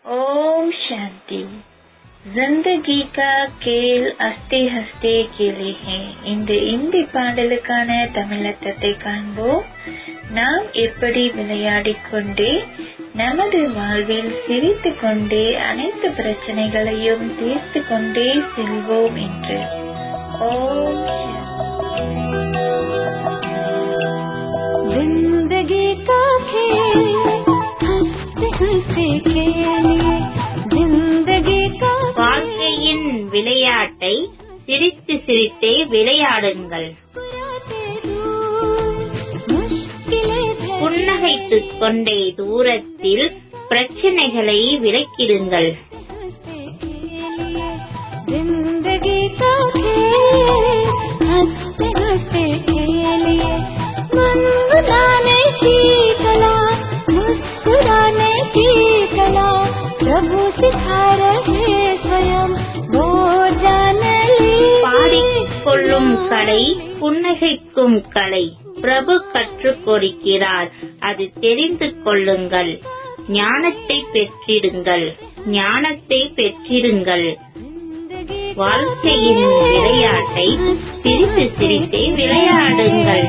ओम शांति जिंदगी का கேள் அஸ்தே ஹஸ்தே கேளே ஹே இந்த இந்தி பாடலுக்கான தமிழர்த்தத்தை காண்போம் நாம் எப்படி விளையாடிக் கொண்டே நமது வாழ்வில் சிரித்துக் கொண்டே அனைத்து பிரச்சனைகளையும் தீர்த்து கொண்டே செல்வோம் என்று ஓம் जिंदगी का खेल हंसते हंसते खेलिए जिंदगी का வாழ்க்கையின் விளையாட்டை சிரித்து சிரித்தே விளையாடுங்கள் मुस्कुराते दूर मुश्किलें भरे புன்னகைத்துக் கொண்டே தூரத்தில் பிரச்சனைகளை விலக்கிடுங்கள் हंसते खेलिए जिंदगी का खेल हंसते हंसते खेलिए मुस्कुराने की कला मुस्कुराने की कला प्रभु सिखा रहे स्वयं वो जान பாடிக்கொள்ளும் கலை புன்னகைக்கும் கலை பிரபு கற்றுக் கொடுக்கிறார் அது தெரிந்து கொள்ளுங்கள் ஞானத்தை பெற்றிடுங்கள் ஞானத்தை பெற்றிடுங்கள் வாழ்க்கையின் விளையாட்டை சிரித்து சிரித்தே விளையாடுங்கள்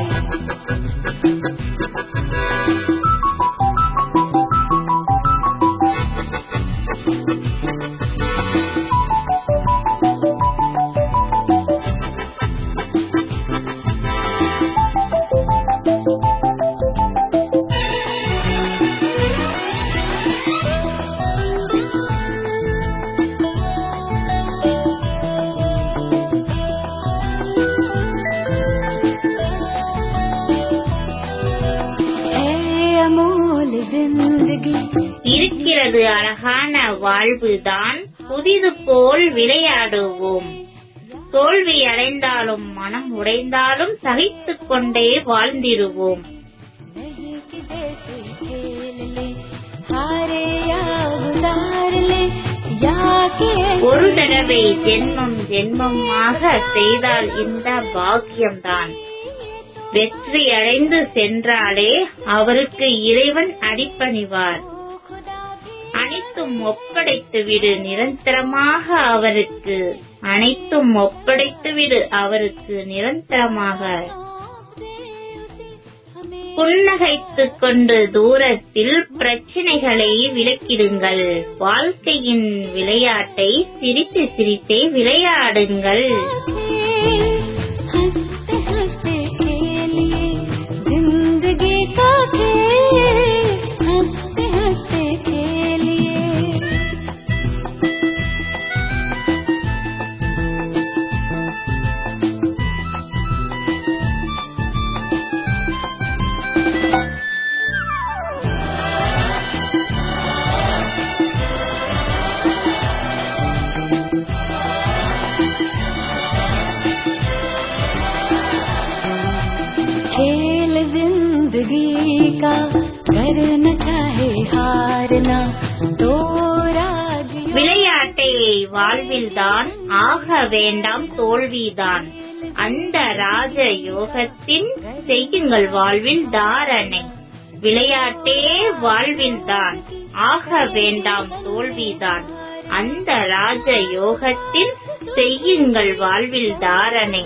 है अमोल जिंदगी இருக்கிறது அழகான வாழ்வுதான் புதிது போல் விளையாடுவோம் தோல்வி அடைந்தாலும் மனம் உடைந்தாலும் சகித்துக் கொண்டே வாழ்ந்திடுவோம் नहीं कि जैसे खेल ले हारे या गुजार ले या कि ஒரு தடவை ஜென்மம் ஜென்மமாக செய்தால் இந்த பாக்கியம்தான் வெற்றி அடைந்து சென்றாலே அவருக்கு இறைவன் அடிப்பணிவார் அனைத்தும் ஒப்படைத்து விடு நிரந்தரமாக அவருக்கு அனைத்தும் ஒப்படைத்து விடு அவருக்கு நிரந்தரமாக புன்னகைத்துக் கொண்டு தூரத்தில் பிரச்சனைகளை விலக்கிடுங்கள் வாழ்க்கையின் விளையாட்டை சிரித்து சிரித்தே விளையாடுங்கள் हंसते हंसते खेलिए जिंदगी का खेल हंसते हंसते खेलिए खेल जिंदगी का करना चाहे हारना तो राज விளையாட்டை வாழ்வில்தான் ஆக வேண்டாம் தோல்விதான் அந்த ராஜ யோகத்தின் செய்யுங்கள் வாழ்வில் தாரணை விளையாட்டே வாழ்வில்தான் ஆக வேண்டாம் தோல்விதான் அந்த ராஜ யோகத்தில் செய்யுங்கள் வாழ்வில் தாரணை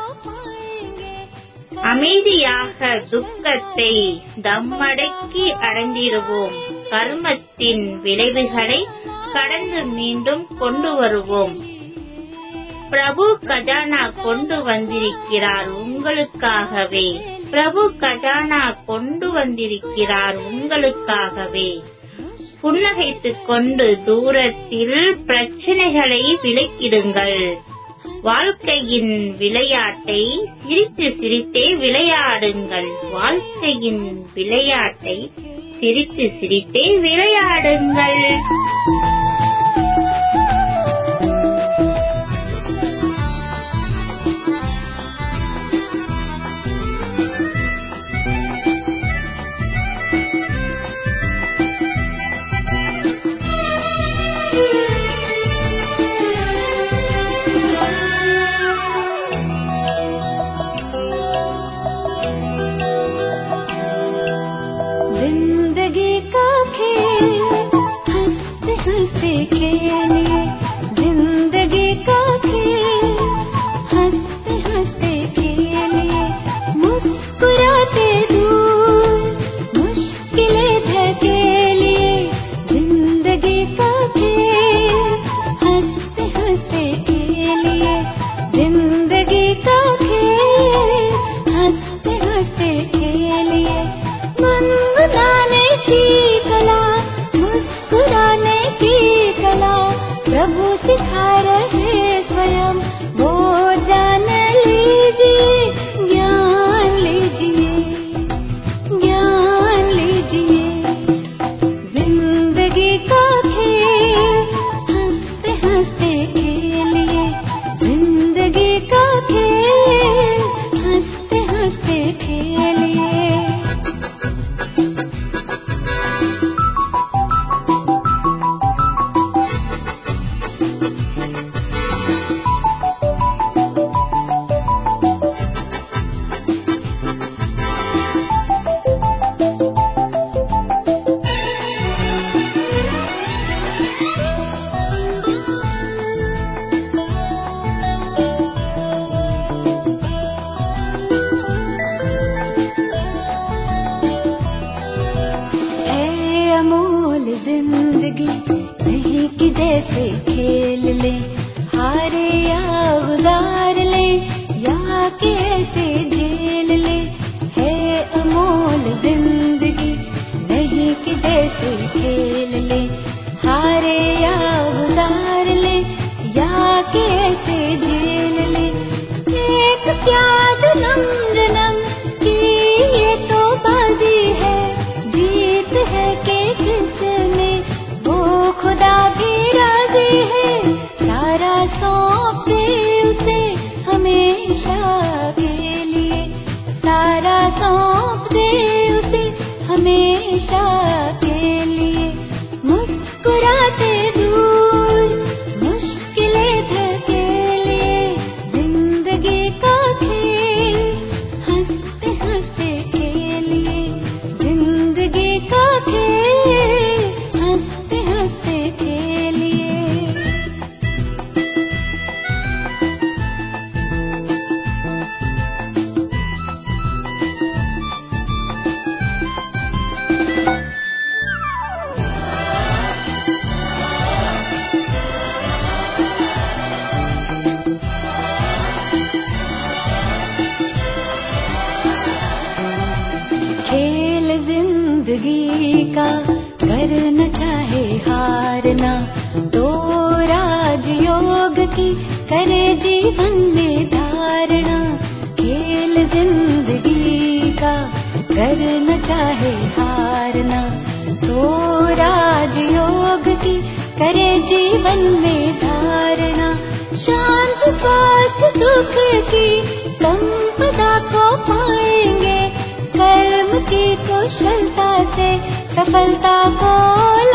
அமைதியாக துக்கத்தை தம்மடக்கி அடைந்திடுவோம் கர்மத்தின் விளைவுகளை கடந்து மீண்டும் கொண்டு வருவோம் பிரபு கஜானா கொண்டு வந்திருக்கிறார் உங்களுக்காகவே பிரபு கஜானா கொண்டு வந்திருக்கிறார் உங்களுக்காகவே புன்னகைத்துக் கொண்டு தூரத்தில் பிரச்சனைகளை விலக்கிடுங்கள் வாழ்க்கையின் விளையாட்டை சிரித்து சிரித்தே விளையாடுங்கள் வாழ்க்கையின் விளையாட்டை சிரித்து சிரித்தே விளையாடுங்கள் जिंदगी का खेल हंसते का खेल हंसते हंसते खेलिए जिंदगी का खेल हंसते हंसते खेलिए है अमूल जिंदगी नहीं कि जैसे खेल ले हारे या गुजार ले या कि ऐसे झेल ले है अमूल जिंदगी नहीं कि जैसे खेल ले हारे या गुजार ले या कि ऐसे झेल ले एक प्याद नम जन्म की ये तो बाजी है जीत है के किसमें वो खुदा भी राजी है सारा सौंप दे उसे हमेशा के लिए सारा सौंप दे उसे हमेशा के लिए मुस्कुराते दूर मुश्किलें धकेलिए जिंदगी का खेल हंसते हंसते खेलिए जिंदगी का खेल हंसते हंसते खेलिए खेल जिंदगी का करना चाहे हारना तो राजयोग की करे जीवन में धारणा खेल जिंदगी का करना चाहे हारना तो राजयोग की करे जीवन में धारणा शांत स्वास्थ्य सुख की संपदा को पाएंगे कर्म की कुशलता से सफलता को